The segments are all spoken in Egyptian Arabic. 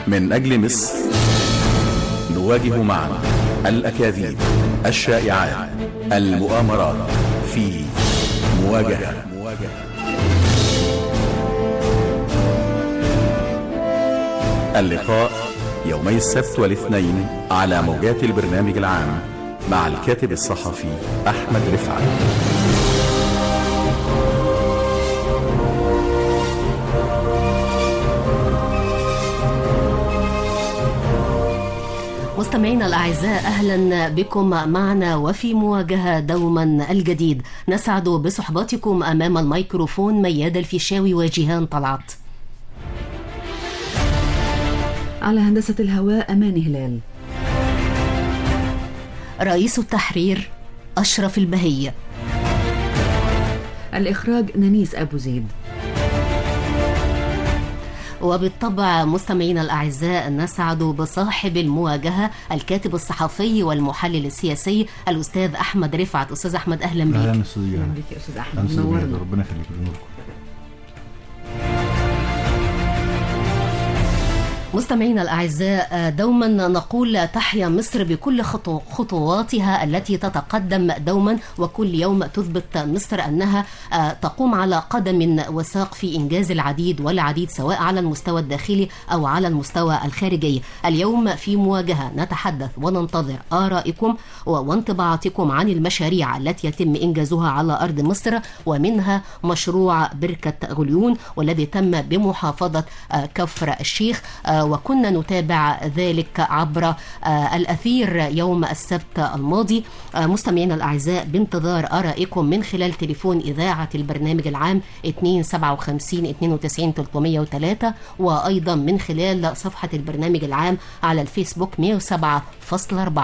من أجل مصر نواجه معا الأكاذيب الشائعات المؤامرات في مواجهة اللقاء يومي السبت والاثنين على موجات البرنامج العام مع الكاتب الصحفي أحمد رفعت مستمعينا الأعزاء أهلا بكم معنا وفي مواجهة دوما الجديد نسعد بصحبتكم أمام الميكروفون مياد الفيشاوي وجيهان طلعت على هندسة الهواء أمان هلال رئيس التحرير أشرف البهي الإخراج نانيس أبو زيد وبالطبع مستمعينا الأعزاء نسعد بصاحب المواجهة الكاتب الصحفي والمحلل السياسي الأستاذ أحمد رفعت أستاذ أحمد أهلا بك اهلا استاذ أهلا جمال بك يا أستاذ اهلا أحمد استاذ جمال منورنا ربنا يخليك بنوركم مستمعينا الأعزاء دوما نقول تحيا مصر بكل خطو خطواتها التي تتقدم دوما وكل يوم تثبت مصر أنها آه، تقوم على قدم وساق في إنجاز العديد والعديد سواء على المستوى الداخلي أو على المستوى الخارجي اليوم في مواجهة نتحدث وننتظر آرائكم وانطباعاتكم عن المشاريع التي يتم إنجازها على أرض مصر ومنها مشروع بركة غليون والذي تم بمحافظة آه، كفر الشيخ آه، وكنا نتابع ذلك عبر آه، الأثير يوم السبت الماضي آه، مستمعينا الأعزاء بانتظار آرائكم من خلال تليفون إذاعة البرنامج العام 257 92 303 وأيضا من خلال صفحة البرنامج العام على الفيسبوك 107.4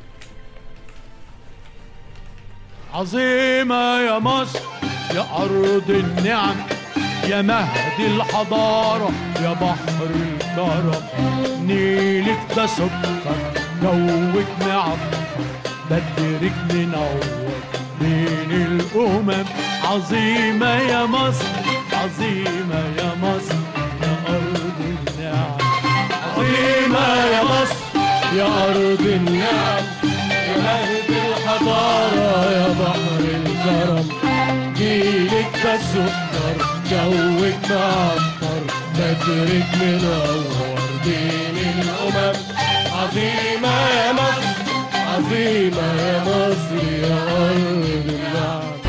عظيمة يا مصر يا أرض النعم يا مهد الحضارة يا بحر الكرم نيلك ده سكر جوك نعم بدرك منور بين الأمم عظيمة يا مصر عظيمة يا مصر يا أرض النعم عظيمة يا مصر يا أرض النعم يا مهد الحضارة يا بحر الكرم جيلك ده سكر جوك معطر بدرك منور بين الأمم عظيمة يا مصر عظيمة يا مصر يا أرض النعم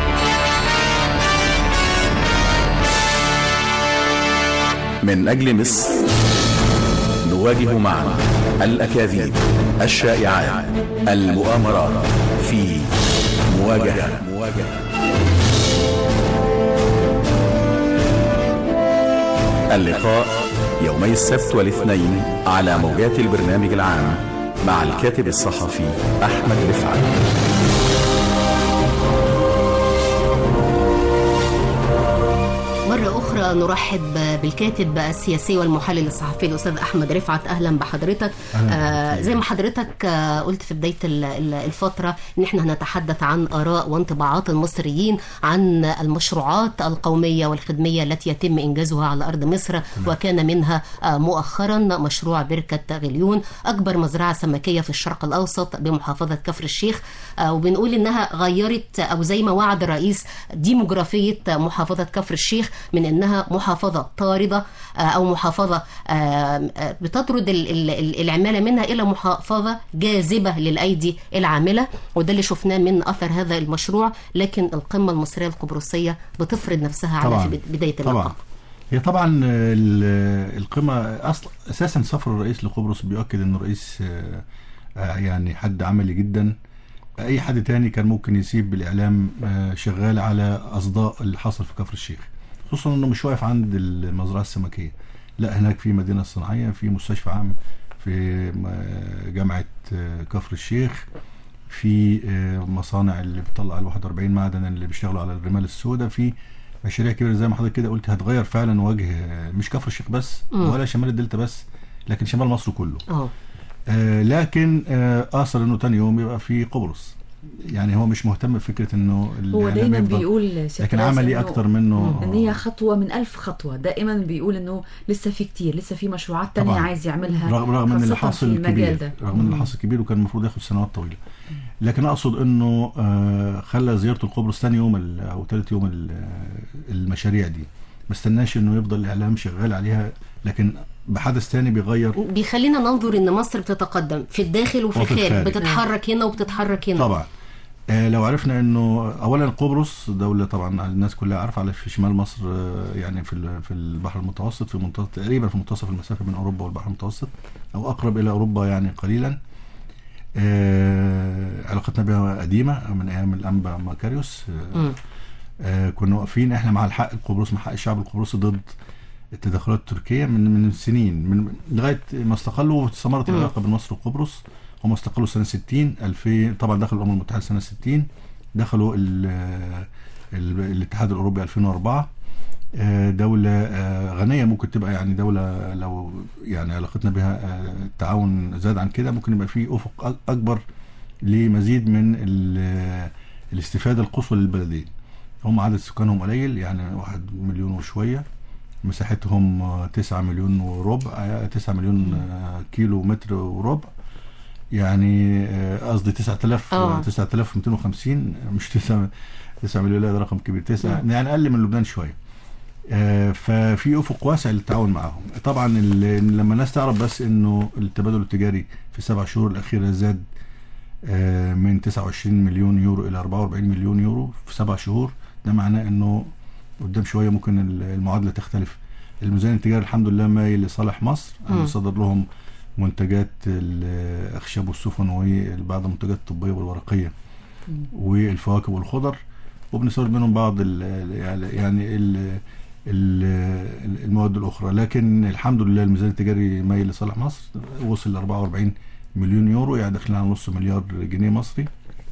من أجل مصر نواجه معا الأكاذيب الشائعات المؤامرات في مواجهة اللقاء يومي السبت والاثنين على موجات البرنامج العام مع الكاتب الصحفي أحمد رفعت مرة أخرى نرحب بالكاتب السياسي والمحلل الصحفي الأستاذ أحمد رفعت أهلا بحضرتك آه زي ما حضرتك آه قلت في بداية ال- ال- الفترة إن إحنا هنتحدث عن آراء وانطباعات المصريين عن المشروعات القومية والخدمية التي يتم إنجازها على أرض مصر وكان منها آه مؤخرا مشروع بركة غليون أكبر مزرعة سمكية في الشرق الأوسط بمحافظة كفر الشيخ آه وبنقول إنها غيرت أو زي ما وعد الرئيس ديموغرافية محافظة كفر الشيخ من انها محافظه طارده آه، او محافظه آه، آه، بتطرد ال- ال- ال- العماله منها الى محافظه جاذبه للايدي العامله وده اللي شفناه من اثر هذا المشروع لكن القمه المصريه القبرصيه بتفرض نفسها على طبعاً. في بدايه طبعا اللقاء هي طبعا ال- القمة أصلا أساسا سفر الرئيس لقبرص بيؤكد أن الرئيس آه، آه، يعني حد عملي جدا أي حد تاني كان ممكن يسيب الإعلام آه، شغال على أصداء اللي حصل في كفر الشيخ خصوصا أنه مش واقف عند المزرعة السمكية لا هناك في مدينة صناعية في مستشفى عام في م- جامعة آه، كفر الشيخ في آه، مصانع اللي بتطلع ال 41 معدن اللي بيشتغلوا على الرمال السوداء في مشاريع كبيره زي ما حضرتك كده قلت هتغير فعلا وجه آه، مش كفر الشيخ بس مم. ولا شمال الدلتا بس لكن شمال مصر كله اه آه لكن آه اثر انه تاني يوم يبقى في قبرص يعني هو مش مهتم بفكره انه هو الإعلام دايما يفضل- بيقول شيخ لكن باز عملي إنه- اكتر منه ان هي خطوه من ألف خطوه دائما بيقول انه لسه في كتير لسه في مشروعات تانية طبعاً. عايز يعملها رغم رغم ان اللي خاصة حاصل في المجال كبير ده. رغم ان اللي حاصل كبير وكان المفروض ياخد سنوات طويله لكن اقصد انه آه، خلى زيارته لقبرص ثاني يوم ال- او ثالث يوم ال- المشاريع دي ما استناش انه يفضل الاعلام شغال عليها لكن بحدث ثاني بيغير بيخلينا ننظر ان مصر بتتقدم في الداخل وفي وفي الخارج الخارج. بتتحرك هنا وبتتحرك هنا طبعا آه، لو عرفنا انه اولا قبرص دوله طبعا الناس كلها عارفه على في شمال مصر آه، يعني في ال- في البحر المتوسط في منتصف تقريبا في منتصف المسافه بين اوروبا والبحر المتوسط او اقرب الى اوروبا يعني قليلا آه، علاقتنا بها قديمه من ايام الانبا ماكاريوس آه، مم. آه، كنا واقفين احنا مع الحق القبرص مع حق الشعب القبرصي ضد التدخلات التركيه من من سنين من لغايه ما استقلوا واستمرت مم. العلاقه بين مصر وقبرص هم استقلوا سنه 60 2000 طبعا دخلوا الامم المتحده سنه 60 دخلوا ال ال الاتحاد الاوروبي 2004 آه، دولة آه، غنية ممكن تبقى يعني دولة لو يعني علاقتنا بها آه، التعاون زاد عن كده ممكن يبقى في أفق أك- أكبر لمزيد من ال- الاستفادة القصوى للبلدين هم عدد سكانهم قليل يعني واحد مليون وشوية مساحتهم آه، تسعة مليون وربع آه، تسعة مليون آه، كيلو متر وربع يعني آه، قصدي 9000 آه. 9250 مش 9 9 مليون لا ده رقم كبير 9 يعني اقل من لبنان شويه آه، ففي افق واسع للتعاون معهم طبعا ال- لما الناس تعرف بس انه التبادل التجاري في السبع شهور الاخيره زاد آه، من 29 مليون يورو الى 44 مليون يورو في سبع شهور ده معناه انه قدام شويه ممكن ال- المعادله تختلف الميزان التجاري الحمد لله مايل لصالح مصر مم. ان صدر لهم منتجات الاخشاب والسفن وبعض المنتجات الطبيه والورقيه والفواكه والخضر وبنستورد منهم بعض ال يعني ال ال- المواد الاخرى لكن الحمد لله الميزان التجاري مايل لصالح مصر وصل ل 44 مليون يورو يعني داخلين على نص مليار جنيه مصري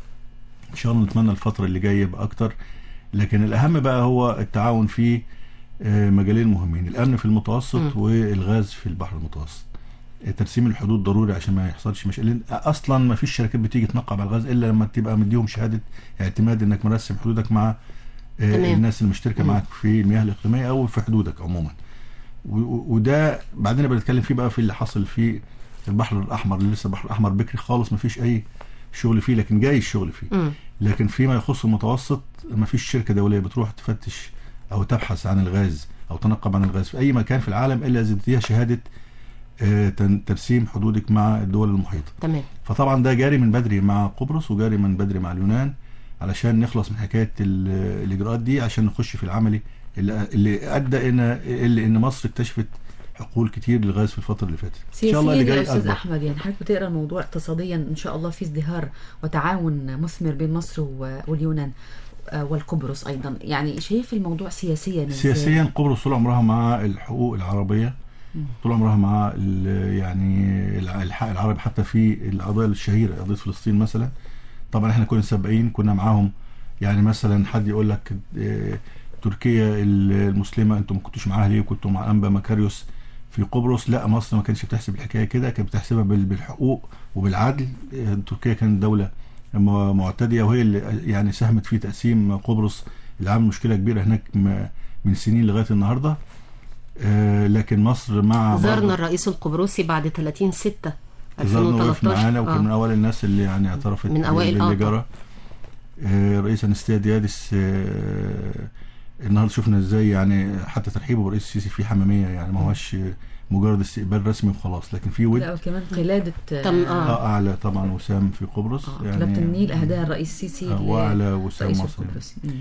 ان شاء الله نتمنى الفتره اللي جايه يبقى اكتر لكن الاهم بقى هو التعاون في آه، مجالين مهمين الامن في المتوسط مم. والغاز في البحر المتوسط ترسيم الحدود ضروري عشان ما يحصلش مشاكل لأن اصلا ما فيش شركات بتيجي تنقب على الغاز الا لما تبقى مديهم شهاده اعتماد انك مرسم حدودك مع آه، تمام. الناس المشتركه مم. معاك في المياه الاقليميه او في حدودك عموما و- و- وده بعدين بنتكلم فيه بقى في اللي حصل في البحر الاحمر اللي لسه البحر الاحمر بكري خالص ما فيش اي شغل فيه لكن جاي الشغل فيه مم. لكن فيما يخص المتوسط ما فيش شركه دوليه بتروح تفتش او تبحث عن الغاز او تنقب عن الغاز في اي مكان في العالم الا اذا تديها شهاده آه، تن- ترسيم حدودك مع الدول المحيطه تمام فطبعا ده جاري من بدري مع قبرص وجاري من بدري مع اليونان علشان نخلص من حكايه ال- الاجراءات دي عشان نخش في العملي اللي, اللي ادى ان اللي ان مصر اكتشفت حقول كتير للغاز في الفتره اللي فاتت ان شاء الله اللي سياسيا يا جاي استاذ اكبر احمد يعني حضرتك بتقرا الموضوع اقتصاديا ان شاء الله في ازدهار وتعاون مثمر بين مصر و- واليونان آه، والقبرص ايضا يعني شايف الموضوع سياسيا إزاي؟ سياسيا قبرص طول عمرها مع الحقوق العربيه طول عمرها مع ال- يعني الع- الحق العربي حتى في القضايا الشهيره قضيه فلسطين مثلا طبعا احنا كنا سابقين كنا معاهم يعني مثلا حد يقول لك آه، تركيا المسلمه انتم ما كنتوش معاها ليه كنتوا مع انبا مكاريوس في قبرص لا مصر ما كانتش بتحسب الحكايه كده كانت بتحسبها بال- بالحقوق وبالعدل آه، تركيا كانت دوله م- معتديه وهي اللي يعني ساهمت في تقسيم قبرص اللي عامل مشكله كبيره هناك م- من سنين لغايه النهارده آه، لكن مصر مع زارنا برضه- الرئيس القبرصي بعد 30 6 زارنا وقف 2013 معانا وكان من آه. اوائل الناس اللي يعني اعترفت من أوائل- باللي آه، جرى آه، رئيس انستيا ديادس آه، النهارده شفنا ازاي يعني حتى ترحيبه برئيس السيسي في حماميه يعني ما هوش مجرد استقبال رسمي وخلاص لكن في ود لا وكمان قلاده تم آه. آه، اعلى طبعا وسام في قبرص آه، قلابه النيل اهداها الرئيس السيسي آه، ل- واعلى وسام رئيس مصر القبرص مم.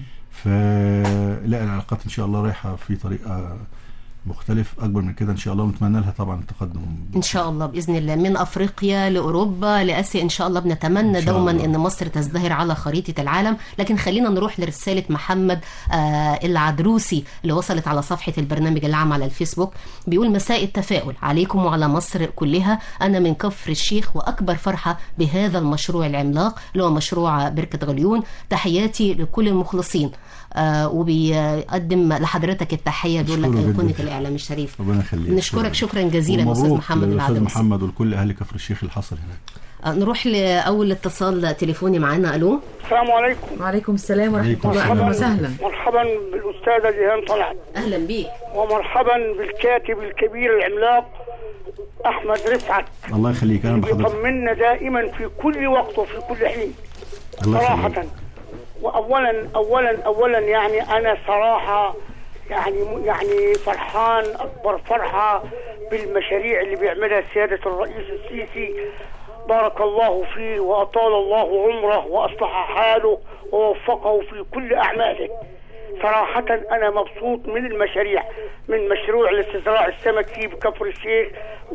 فلا العلاقات ان شاء الله رايحه في طريق آه، مختلف اكبر من كده ان شاء الله ونتمنى لها طبعا التقدم ان شاء الله باذن الله من افريقيا لاوروبا لاسيا ان شاء الله بنتمنى إن شاء دوما الله. ان مصر تزدهر على خريطه العالم لكن خلينا نروح لرساله محمد آه العدروسي اللي وصلت على صفحه البرنامج العام على الفيسبوك بيقول مساء التفاؤل عليكم وعلى مصر كلها انا من كفر الشيخ واكبر فرحه بهذا المشروع العملاق اللي هو مشروع بركه غليون تحياتي لكل المخلصين آه وبيقدم لحضرتك التحيه بيقول لك أشكره جداً. ايقونه الاعلام الشريف ربنا يخليك نشكرك شكرا جزيلا استاذ ومبروك محمد للاستاذ العدوي محمد ولكل اهل كفر الشيخ اللي حصل هناك آه، نروح لاول اتصال تليفوني معانا الو السلام عليكم وعليكم السلام ورحمه عليكم الله السلام. اهلا وسهلا مرحبا بالاستاذه جيهان طلعت اهلا بيك ومرحبا بالكاتب الكبير العملاق احمد رفعت الله يخليك اهلا بحضرتك يطمنا دائما في كل وقت وفي كل حين الله صراحه يخليك واولا اولا اولا يعني انا صراحه يعني يعني فرحان اكبر فرحه بالمشاريع اللي بيعملها سياده الرئيس السيسي بارك الله فيه واطال الله عمره واصلح حاله ووفقه في كل اعماله صراحة أنا مبسوط من المشاريع من مشروع الاستزراع السمكي بكفر الشيخ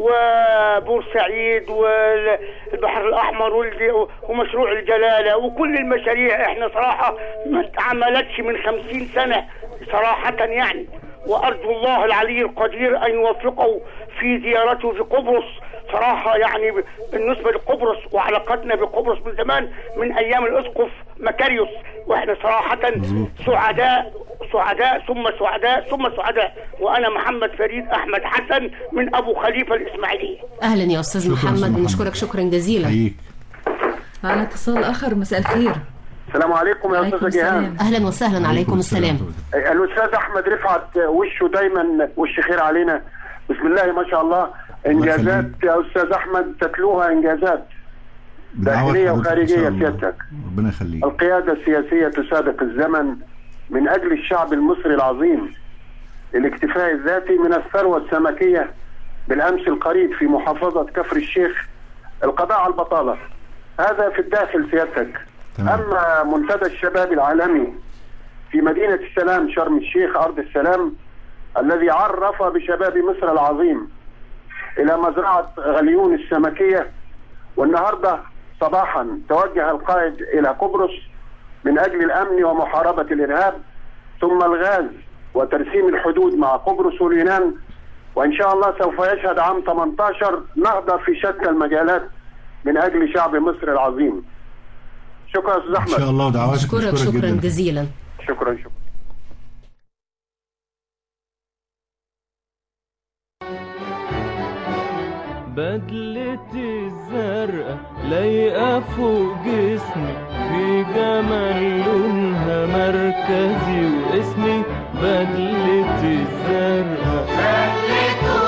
وبورسعيد والبحر الأحمر والج- ومشروع الجلالة وكل المشاريع احنا صراحة ما اتعملتش من خمسين سنة صراحة يعني وأرجو الله العلي القدير أن يوفقه في زيارته في قبرص صراحة يعني ب- بالنسبة لقبرص وعلاقتنا بقبرص من زمان من أيام الأسقف مكاريوس وإحنا صراحة مظبوط. سعداء سعداء ثم سعداء ثم سعداء وأنا محمد فريد أحمد حسن من أبو خليفة الإسماعيلية اهلا يا استاذ شكراً أستاذ محمد محمد. نشكرك شكرا جزيلا حييك معنا اتصال اخر مساء الخير السلام عليكم يا عليكم استاذ جيهان السلام اهلا وسهلا عليكم السلام الاستاذ احمد رفعت وشه دايما وش خير علينا بسم الله ما شاء الله انجازات يا استاذ احمد تتلوها انجازات بدعوات داخلية حضرتك إن وخارجية شاء الله. سيادتك. ربنا يخليك القياده السياسيه تسابق الزمن من اجل الشعب المصري العظيم الاكتفاء الذاتي من الثروه السمكيه بالامس القريب في محافظه كفر الشيخ القضاء على البطاله هذا في الداخل سيادتك تمام. اما منتدى الشباب العالمي في مدينه السلام شرم الشيخ ارض السلام الذي عرف بشباب مصر العظيم الى مزرعه غليون السمكيه والنهارده صباحا توجه القائد الى قبرص من اجل الامن ومحاربه الارهاب ثم الغاز وترسيم الحدود مع قبرص واليونان وان شاء الله سوف يشهد عام 18 نهضه في شتى المجالات من اجل شعب مصر العظيم. شكرا يا استاذ ان شاء احمد الله ودعواتك اشكرك نشكرك شكرا جدا. جزيلا شكرا شكرا بدلتي الزرقاء لايقة فوق جسمي في جمال لونها مركزي واسمي بدلتي الزرقاء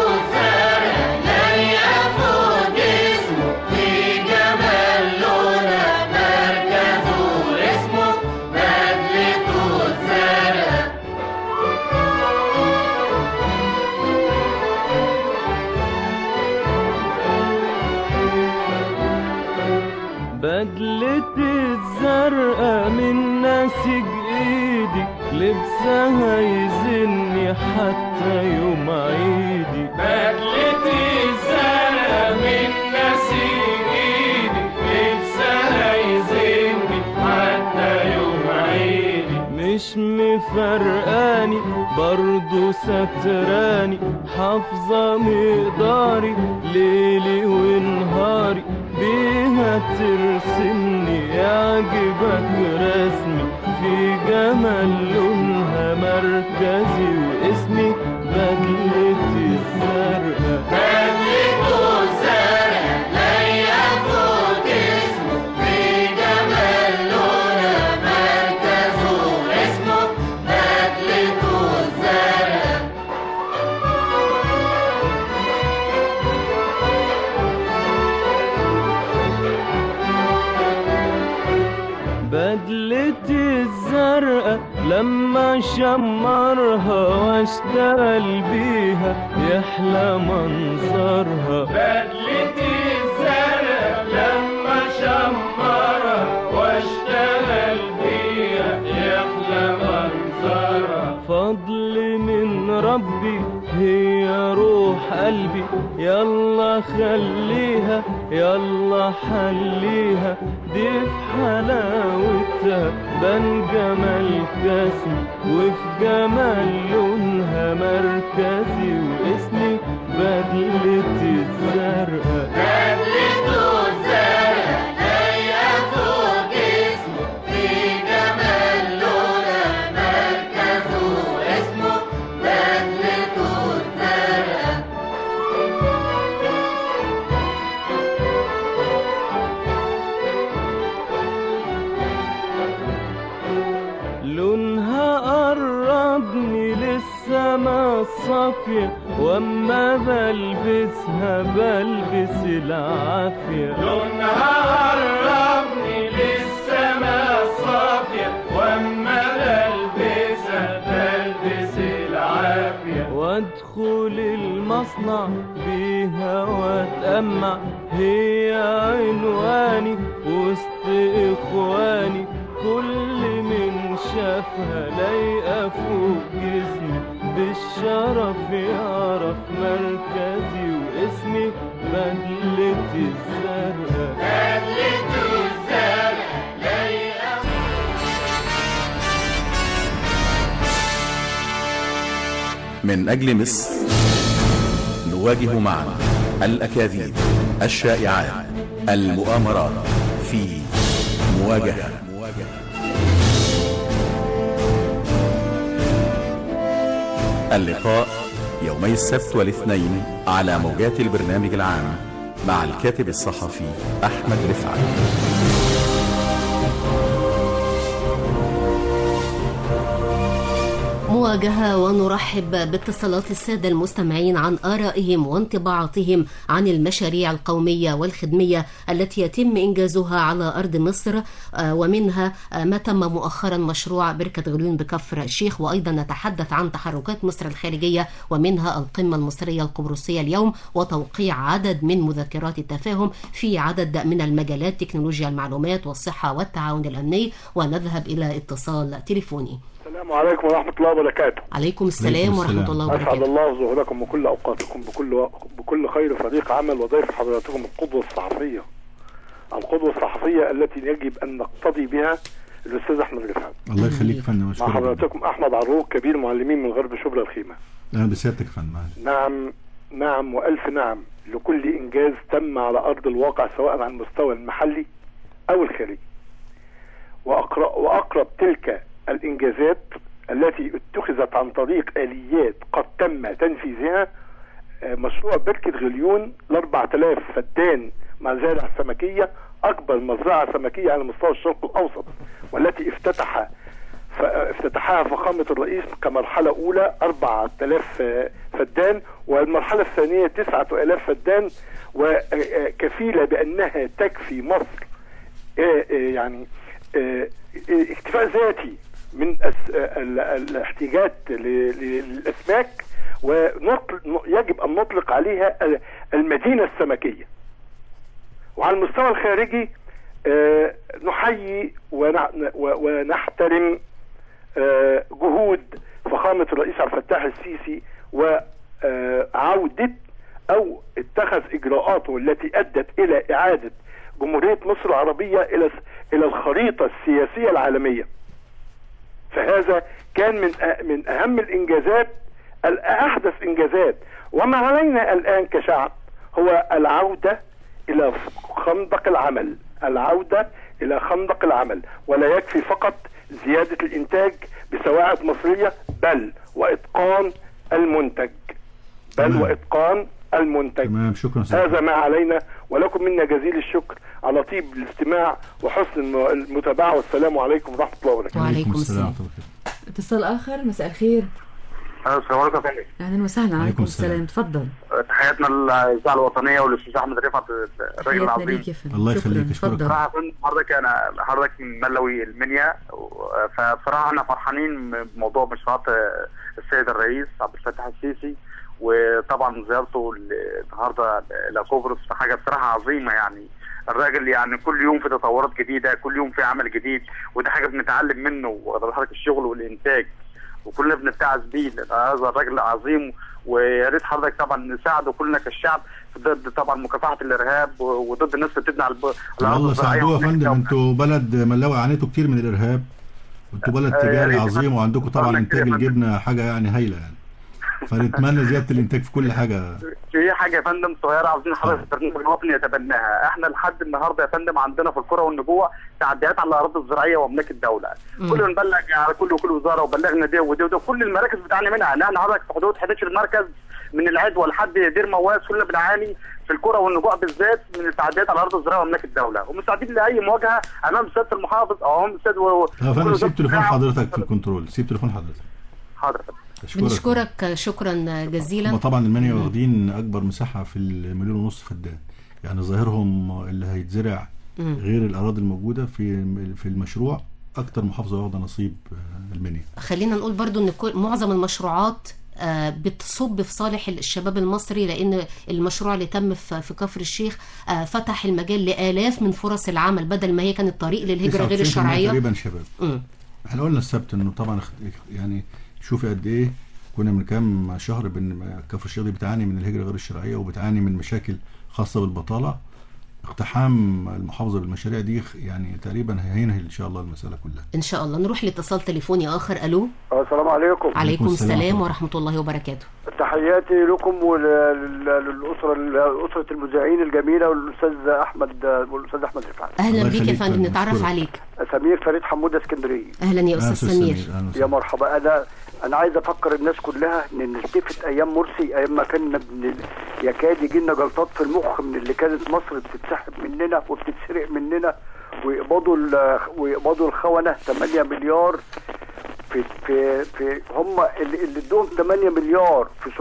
بدلتي الزرقاء من نسيج ايدي لبسها يزني حتى يوم عيدي بدلتي الزرقاء من نسيج ايدي لبسها يزني حتى يوم عيدي مش مفرقاني برضو ستراني حافظة مقداري ليلي ونهاري بيها ترسمني يعجبك رسمي في جمال لونها مركزي واسمي بدلتي الزرقاء بدلتي الزرقاء لما شمرها واشتغل بيها يحلى منظرها بدلتي الزرقاء لما شمرها واشتغل بيها يحلى منظرها فضل من ربي هي روح قلبي يلا خليها يلا حليها دي في حلاوتها بان جمال كاسمي وفي جمال لونها مركزي واسمي بدلتي الزرقاء قربني للسما الصافية واما بلبسها بلبس العافية لونها قربني للسما الصافية واما بلبسها بلبس العافية وادخل المصنع بيها واتأمع هي عنواني وسط اخواني كل من شافها لايقة فوق جسمي بالشرف يعرف مركزي واسمي بدلة الزرقاء من أجل مصر نواجه معا الأكاذيب الشائعات المؤامرات في مواجهة اللقاء يومي السبت والاثنين على موجات البرنامج العام مع الكاتب الصحفي أحمد رفعت مواجهة ونرحب باتصالات السادة المستمعين عن آرائهم وانطباعاتهم عن المشاريع القومية والخدمية التي يتم إنجازها على أرض مصر آه، ومنها آه، ما تم مؤخرا مشروع بركة غليون بكفر الشيخ وأيضا نتحدث عن تحركات مصر الخارجية ومنها القمة المصرية القبرصية اليوم وتوقيع عدد من مذكرات التفاهم في عدد من المجالات تكنولوجيا المعلومات والصحة والتعاون الأمني ونذهب إلى اتصال تليفوني السلام عليكم ورحمة الله وبركاته عليكم السلام عليكم ورحمة السلام. الله أسعد وبركاته الله ظهوركم وكل أوقاتكم بكل بكل خير فريق عمل وضيف حضراتكم القدوة الصحفية القدوة الصحفية التي يجب أن نقتضي بها الأستاذ أحمد رفعت الله يخليك يا فندم مع مشكور حضراتكم أحمد عروق كبير معلمين من غرب شبرا الخيمة انا بسيادتك يا فندم نعم نعم وألف نعم لكل إنجاز تم على أرض الواقع سواء على المستوى المحلي أو الخارجي وأقرب, وأقرب تلك الإنجازات التي اتخذت عن طريق آليات قد تم تنفيذها آه، مشروع بركة غليون ل 4000 فدان مزارع سمكية أكبر مزرعة سمكية على مستوى الشرق الأوسط والتي افتتح ف- افتتحها فخامة الرئيس كمرحلة أولى 4000 آه، فدان والمرحلة الثانية 9000 فدان وكفيلة بأنها تكفي مصر آه، آه، يعني آه، آه، اكتفاء ذاتي من أس- آه، ال- الاحتياجات ل- ل- للأسماك ونطل- يجب أن نطلق عليها ال- المدينة السمكية وعلى المستوى الخارجي آه، نحيي ونع- و- ونحترم آه، جهود فخامة الرئيس عبد الفتاح السيسي وعودة أو اتخذ إجراءاته التي أدت إلى إعادة جمهورية مصر العربية إلى إلى الخريطة السياسية العالمية فهذا كان من أ- من أهم الإنجازات الأحدث إنجازات وما علينا الآن كشعب هو العودة إلى خندق العمل العودة إلى خندق العمل ولا يكفي فقط زيادة الإنتاج بسواعد مصرية بل وإتقان المنتج بل تمام. وإتقان المنتج تمام شكرا سيدي. هذا ما علينا ولكم منا جزيل الشكر على طيب الاستماع وحسن الم- المتابعة والسلام عليكم ورحمة الله وبركاته وعليكم السلام ورحمة الله وبركاته. اتصال اخر مساء الخير السلام عليكم يا فندم اهلا وسهلا عليكم السلام. السلام تفضل تحياتنا للاذاعه الوطنيه والاستاذ احمد رفعت الراجل تحياتنا العظيم ليك يا فندم الله شكراً. يخليك، أشكرك. تفضل بصراحه كنت حضرتك انا حضرتك من ملوي المنيا و- فبصراحه احنا فرحانين بموضوع مشروعات آه، السيد الرئيس عبد الفتاح السيسي وطبعا زيارته ل- النهارده لقبرص في حاجه بصراحه عظيمه يعني الراجل يعني كل يوم في تطورات جديده كل يوم في عمل جديد وده حاجه بنتعلم منه واخد حضرتك الشغل والانتاج وكلنا بنتعظ بيه لأن هذا الراجل عظيم ويا ريت حضرتك طبعا نساعده كلنا كالشعب ضد طبعا مكافحه الارهاب و- وضد الناس اللي بتبني على الب- الارض الله الزراعيه ساعدوه يا وهناك فندم دولة. انتوا بلد ملاوي عانيتوا كتير من الارهاب وانتوا بلد آه، يا تجاري ريت عظيم وعندكم طبعا الله انتاج يكرمك. الجبنه حاجه يعني هايله يعني فنتمنى زياده الانتاج في كل حاجه في حاجه يا فندم صغيره عاوزين حضرتك برنامج الوطني يتبناها احنا لحد النهارده يا فندم عندنا في القرى والنجوع تعديات على الاراضي الزراعيه واملاك الدوله مم. كل نبلغ على كل وكل وزاره وبلغنا دي ودي ودي كل المراكز بتعاني منها لان حضرتك في حدود 11 مركز من العدوى لحد دير مواس كلنا بنعاني في القرى والنجوع بالذات من التعديات على الارض الزراعيه واملاك الدوله ومستعدين لاي مواجهه امام سياده المحافظ او امام السيد و... اه وكل فندم وزارة سيب تليفون الزراعة. حضرتك في الكنترول سيب تليفون حضرتك حاضر يا فندم. أشكرك. بنشكرك شكرا هم جزيلا طبعا المنيا واخدين اكبر مساحه في المليون ونص فدان يعني ظاهرهم اللي هيتزرع مم. غير الاراضي الموجوده في في المشروع اكتر محافظه واخده نصيب آه، المنيا خلينا نقول برضو ان كل معظم المشروعات آه، بتصب في صالح الشباب المصري لان المشروع اللي تم في في كفر الشيخ آه، فتح المجال لالاف من فرص العمل بدل ما هي كانت طريق للهجره غير 99% الشرعيه تقريبا شباب مم. احنا قلنا السبت انه طبعا اخت- يعني شوفي قد ايه كنا من كام شهر بن كفر الشيخ دي بتعاني من الهجره غير الشرعيه وبتعاني من مشاكل خاصه بالبطاله اقتحام المحافظه بالمشاريع دي يعني تقريبا هينهي ان شاء الله المساله كلها ان شاء الله نروح لاتصال تليفوني اخر الو السلام عليكم عليكم السلام السلام ورحمة ورحمه الله وبركاته تحياتي لكم وللاسره لاسره المذيعين الجميله والاستاذ احمد والاستاذ احمد رفعت اهلا الله بيك يا يخليك فندم فندم، نتعرف أشكرك. عليك سمير فريد حموده اسكندريه اهلا يا أهلا استاذ أستاذ سمير أهلا يا وسهلا. مرحبا انا انا عايز افكر الناس كلها ان نلتفت ايام مرسي ايام ما كنا بن... يكاد يجي لنا جلطات في المخ من اللي كانت مصر بتتسحب مننا وبتتسرق مننا ويقبضوا ال... ويقبضوا الخونه 8 مليار في في في هم اللي اللي ادوهم 8 مليار في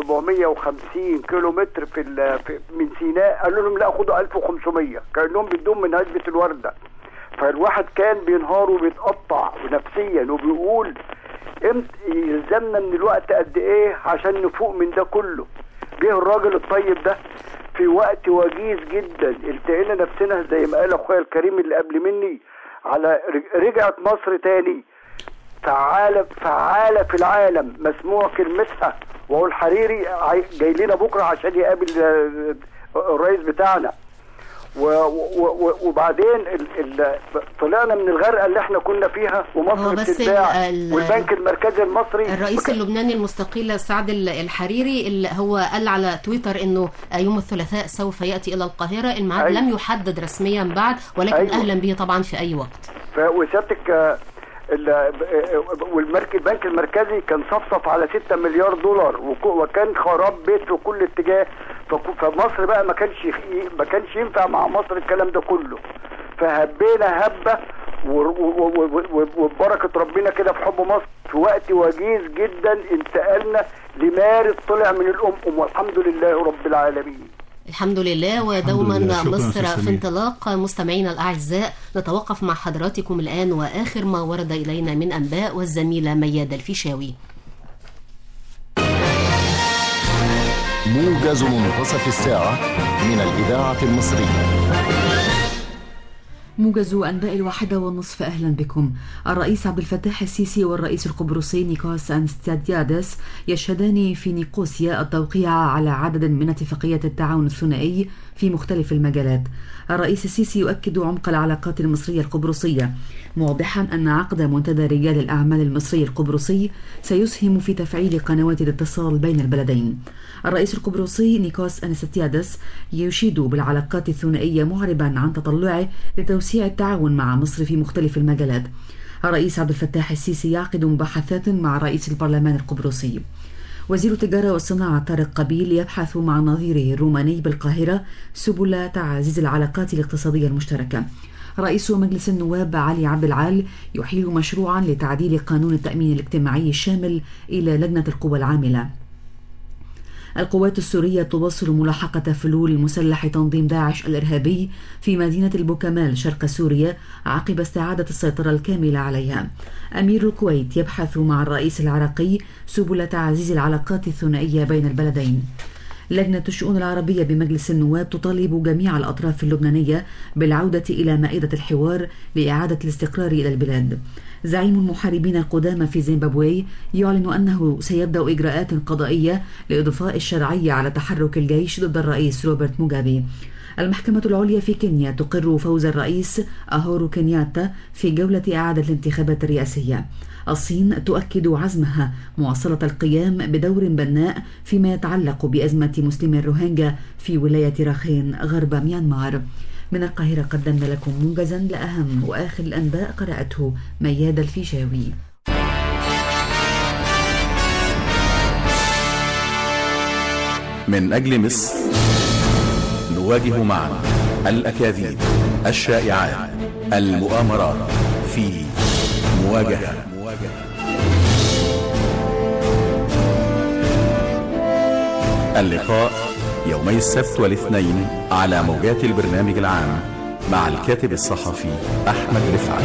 750 كيلو متر في, ال... في من سيناء قالوا لهم لا خدوا 1500 كانهم بيدوهم من هجبه الورده فالواحد كان بينهار وبيتقطع نفسيا وبيقول امتى يلزمنا من الوقت قد ايه عشان نفوق من ده كله جه الراجل الطيب ده في وقت وجيز جدا التقينا نفسنا زي ما قال اخويا الكريم اللي قبل مني على رج- رجعت مصر تاني فعالة فعالة في العالم مسموع كلمتها وهو الحريري عاي- جاي لنا بكره عشان يقابل آه، الرئيس بتاعنا و و و وبعدين ال ال طلعنا من الغرقه اللي احنا كنا فيها هو ومصر بس بتتباع ال- ال- والبنك المركزي المصري الرئيس وك- اللبناني المستقل سعد ال- الحريري اللي هو قال على تويتر انه يوم الثلاثاء سوف ياتي الى القاهره الميعاد أيوة. لم يحدد رسميا بعد ولكن أيوة. اهلا به طبعا في اي وقت ف- وسيادتك آه، ال- آه، والمرك- البنك المركزي كان صفصف على 6 مليار دولار وك- وكان خراب بيت في كل اتجاه فك- فمصر بقى ما كانش ي- ما كانش ينفع مع مصر الكلام ده كله فهبينا هبه و- و- و- و- وببركه ربنا كده في حب مصر في وقت وجيز جدا انتقلنا لمارس طلع من الام والحمد لله رب العالمين الحمد لله ودوما لله. شكراً مصر أستاذ في سمير. انطلاق مستمعينا الاعزاء نتوقف مع حضراتكم الان واخر ما ورد الينا من انباء والزميله ميادة الفيشاوي موجز منتصف الساعة من الإذاعة المصرية موجز أنباء الواحدة والنصف أهلا بكم الرئيس عبد الفتاح السيسي والرئيس القبرصي نيكوس أنستاديادس يشهدان في نيقوسيا التوقيع على عدد من اتفاقيات التعاون الثنائي في مختلف المجالات الرئيس السيسي يؤكد عمق العلاقات المصرية القبرصية موضحا أن عقد منتدى رجال الأعمال المصري القبرصي سيسهم في تفعيل قنوات الاتصال بين البلدين الرئيس القبرصي نيكوس أنستيادس يشيد بالعلاقات الثنائية معربا عن تطلعه لتوسيع التعاون مع مصر في مختلف المجالات الرئيس عبد الفتاح السيسي يعقد مباحثات مع رئيس البرلمان القبرصي وزير التجارة والصناعة طارق قبيل يبحث مع نظيره الروماني بالقاهرة سبل تعزيز العلاقات الاقتصادية المشتركة رئيس مجلس النواب علي عبد العال يحيل مشروعا لتعديل قانون التأمين الاجتماعي الشامل إلى لجنة القوى العاملة القوات السورية تواصل ملاحقة فلول مسلح تنظيم داعش الإرهابي في مدينة البوكمال شرق سوريا عقب استعادة السيطرة الكاملة عليها. أمير الكويت يبحث مع الرئيس العراقي سبل تعزيز العلاقات الثنائية بين البلدين. لجنة الشؤون العربية بمجلس النواب تطالب جميع الأطراف اللبنانية بالعودة إلى مائدة الحوار لإعادة الاستقرار إلى البلاد. زعيم المحاربين القدامى في زيمبابوي يعلن أنه سيبدأ إجراءات قضائية لإضفاء الشرعية على تحرك الجيش ضد الرئيس روبرت موغابي. المحكمة العليا في كينيا تقر فوز الرئيس أهورو كينياتا في جولة إعادة الانتخابات الرئاسية. الصين تؤكد عزمها مواصلة القيام بدور بناء فيما يتعلق بأزمة مسلمي الروهينجا في ولاية راخين غرب ميانمار. من القاهرة قدمنا لكم موجزا لأهم وآخر الأنباء قرأته مياد الفيشاوي. من أجل مصر نواجه معا الأكاذيب الشائعات المؤامرات في مواجهة اللقاء يومي السبت والاثنين على موجات البرنامج العام مع الكاتب الصحفي أحمد رفعت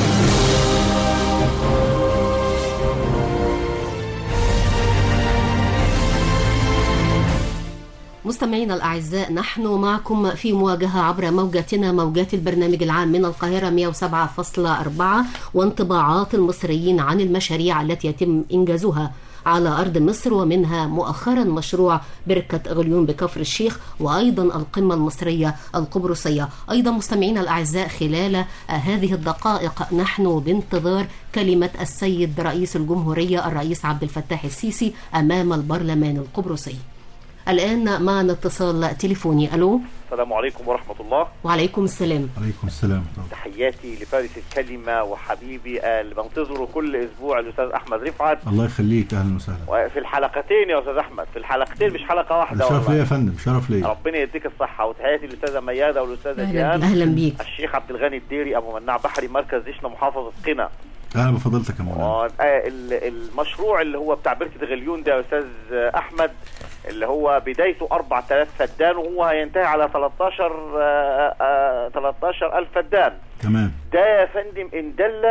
مستمعينا الأعزاء نحن معكم في مواجهة عبر موجاتنا موجات البرنامج العام من القاهرة 107.4 وانطباعات المصريين عن المشاريع التي يتم إنجازها على أرض مصر ومنها مؤخرا مشروع بركة غليون بكفر الشيخ وأيضا القمة المصرية القبرصية أيضا مستمعينا الأعزاء خلال هذه الدقائق نحن بانتظار كلمة السيد رئيس الجمهورية الرئيس عبد الفتاح السيسي أمام البرلمان القبرصي الآن معنا اتصال تليفوني ألو السلام عليكم ورحمة الله وعليكم السلام عليكم السلام تحياتي لفارس الكلمة وحبيبي آه، اللي بنتظره كل أسبوع الأستاذ أحمد رفعت الله يخليك اهلا وسهلا وفي الحلقتين يا أستاذ أحمد في الحلقتين مش حلقة ده واحدة شرف ليا يا والله فندم شرف ليا ربنا يديك الصحة وتحياتي للأستاذة ميادة والأستاذة أهلا جيهان بيك. أهلا بيك الشيخ عبد الغني الديري أبو مناع بحري مركز دشنا محافظة قنا اهلا بفضلتك يا مولانا و- آه، ال- المشروع اللي هو بتاع بركة غليون ده يا أستاذ آه، أحمد اللي هو بدايته 4000 فدان وهو هينتهي على 13 آه، آه، 13000 فدان تمام ده يا فندم ان دل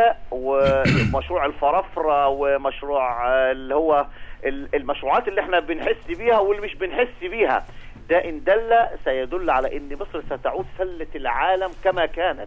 ومشروع الفرافرة ومشروع آه، اللي هو ال- المشروعات اللي احنا بنحس بيها واللي مش بنحس بيها ده ان دل سيدل على ان مصر ستعود سلة العالم كما كانت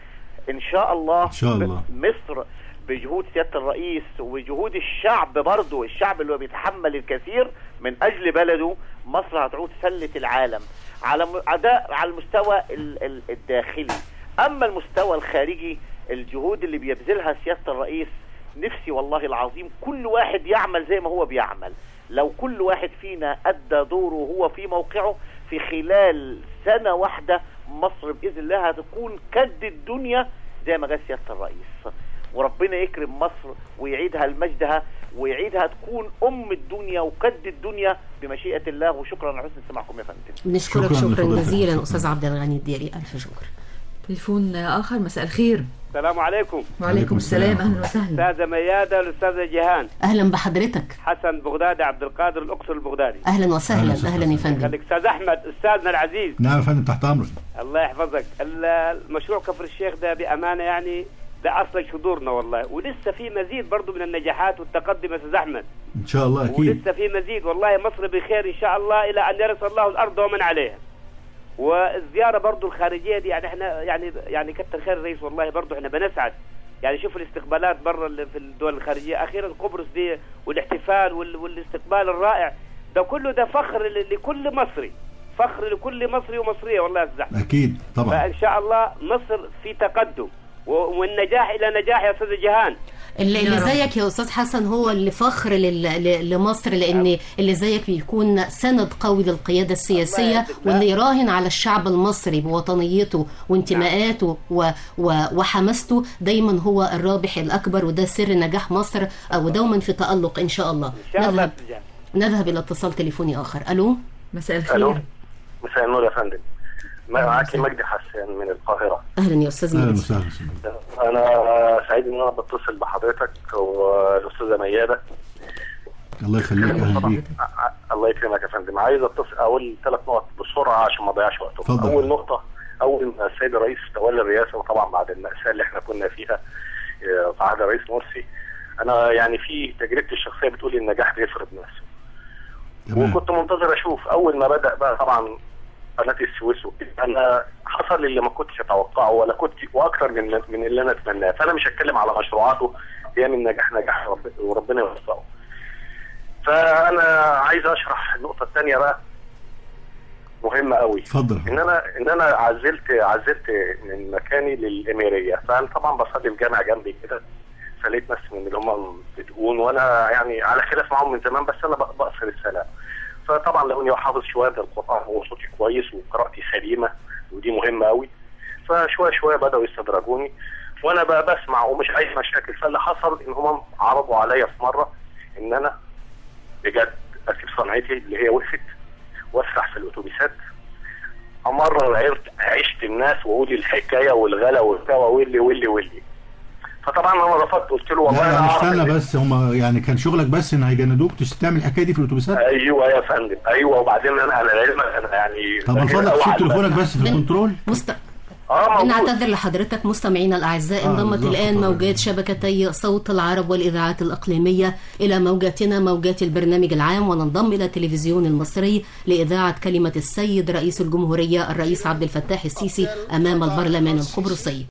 ان شاء الله إن شاء الله. م- مصر بجهود سيادة الرئيس وجهود الشعب برضه الشعب اللي هو بيتحمل الكثير من اجل بلده مصر هتعود سلة العالم على م- ده على المستوى ال- ال- الداخلي اما المستوى الخارجي الجهود اللي بيبذلها سيادة الرئيس نفسي والله العظيم كل واحد يعمل زي ما هو بيعمل لو كل واحد فينا ادى دوره وهو في موقعه في خلال سنة واحدة مصر بإذن الله هتكون كد الدنيا زي ما قال سيادة الرئيس وربنا يكرم مصر ويعيدها لمجدها ويعيدها تكون أم الدنيا وكد الدنيا بمشيئة الله وشكرا على حسن استماعكم يا فندم بنشكرك شكراً شكرا لفضيلتك. جزيلا أستاذ عبد الغني الديري ألف شكر تليفون آخر مساء الخير السلام عليكم وعليكم السلام السلام. أهلا وسهلا استاذه مياده الاستاذه جيهان أهلا بحضرتك حسن بغدادي عبد القادر الاقصر البغدادي أهلا أهلا وسهلا وسهلا. أهلا يا فندم خليك استاذ احمد استاذنا العزيز نعم يا فندم تحت امرك الله يحفظك ال- المشروع كفر الشيخ ده بامانه يعني ده اصل شذورنا والله ولسه في مزيد برضه من النجاحات والتقدم يا استاذ احمد ان شاء الله اكيد ولسه في مزيد والله مصر بخير ان شاء الله الى ان يرث الله الارض ومن عليها والزياره برضه الخارجيه دي يعني احنا يعني يعني كتر خير الرئيس والله برضه احنا بنسعد يعني شوف الاستقبالات برا اللي في الدول الخارجيه اخيرا قبرص دي والاحتفال وال- والاستقبال الرائع ده كله ده فخر ل- لكل مصري فخر لكل مصري ومصريه والله يا استاذ أحمد. اكيد طبعا فان شاء الله مصر في تقدم و- والنجاح الى نجاح يا استاذ جيهان اللي, يا اللي رب. زيك يا استاذ حسن هو اللي فخر لل... ل- لمصر لان اللي زيك بيكون سند قوي للقياده السياسيه الله يهديك. واللي يراهن على الشعب المصري بوطنيته وانتماءاته و... و... وحماسته دايما هو الرابح الاكبر وده سر نجاح مصر آه، ودوما في تالق ان شاء الله ان شاء الله نذهب يا أستاذ جيهان. نذهب الى اتصال تليفوني اخر الو مساء ألو. الخير مساء النور يا فندم معك مجدي حسان من القاهرة اهلا يا استاذ اهلا مجدي وسهلا سيدي. أنا سعيد إن أنا بتصل بحضرتك والأستاذة ميادة الله يخليك اهلا بيك ع- الله يكرمك يا فندم عايز اتصل اقول ثلاث نقط بسرعه عشان ما اضيعش وقتهم اتفضل. اول نقطه اول ما السيد الرئيس تولى الرئاسه وطبعا بعد الماساه اللي احنا كنا فيها آه، في عهد الرئيس مرسي انا يعني في تجربتي الشخصيه بتقول النجاح بيفرض نفسه تمام وكنت منتظر اشوف اول ما بدا بقى طبعا قناه السويس وكده، انا حصل لي اللي ما كنتش اتوقعه ولا كنت واكثر من من اللي انا اتمناه فانا مش هتكلم على مشروعاته هي من نجاح نجاح رب- وربنا يوفقه فانا عايز اشرح النقطه الثانيه بقى مهمه قوي اتفضل ان انا ان انا عزلت عزلت من مكاني للاميريه فانا طبعا بصلي في جامع جنبي كده فلقيت ناس من اللي هم بتقون وانا يعني على خلاف معاهم من زمان بس انا بق- بقصر السلام فطبعا لاني حافظ شويه من القران وصوتي كويس وقراءتي سليمه ودي مهمه قوي فشويه شويه بداوا يستدرجوني وانا بقى بسمع ومش عايز مشاكل فاللي حصل ان هم عرضوا عليا في مره ان انا بجد اسيب صنعتي اللي هي وقفت واسرح في الاتوبيسات امرر عرت عشت الناس واقول الحكايه والغلا والبتاع واللي واللي واللي فطبعا انا رفضت قلت له والله لا انا يعني أعرف استنى إن- بس هم يعني كان شغلك بس ان هيجندوك تش- تعمل الحكايه دي في الاتوبيسات ايوه يا فندم ايوه وبعدين انا انا لعلمك انا يعني طب من فاكر فضلك أوي تسيب على- تليفونك بس في من- الكنترول مست... اه موجود نعتذر لحضرتك مستمعينا الأعزاء آه، انضمت بالظبط الآن طبعاً. موجات شبكتي صوت العرب والإذاعات الإقليمية إلى موجاتنا موجات البرنامج العام وننضم إلى التلفزيون المصري لإذاعة كلمة السيد رئيس الجمهورية الرئيس عبد الفتاح السيسي أمام البرلمان القبرصي